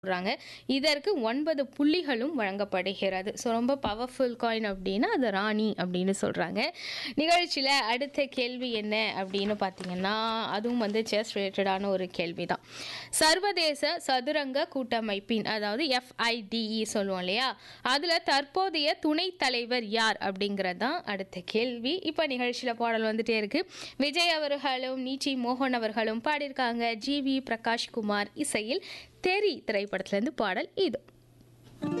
சொல்றாங்க. இதற்கு 9 புள்ளிகளும் வழங்கப்படுகிறது. ஸோ ரொம்ப பவர்ஃபுல் காயின் அப்படின்னா, அது ராணி அப்படின்னு சொல்றாங்க. நிகழ்ச்சியில அடுத்த கேள்வி என்ன அப்படின்னு பார்த்தீங்கன்னா, அதுவும் வந்து செஸ் ரிலேட்டடான ஒரு கேள்வி தான். சர்வதேச சதுரங்க கூட்டமைப்பின் அதாவது எஃப்ஐடிஇ சொல்லுவோம் இல்லையா? அதுல தற்போதைய துணைத் தலைவர் யார்? அப்படிங்கிறது தான் அடுத்த கேள்வி. இப்ப நிகழ்ச்சியில பாடல் வந்துட்டே இருக்கு. விஜய் அவர்களும், நீச்சி மோகன் அவர்களும் பாடியிருக்காங்க. ஜி.வி. பிரகாஷ்குமார் இசையில் தெறி திரைப்படத்திலிருந்து பாடல் இதோ.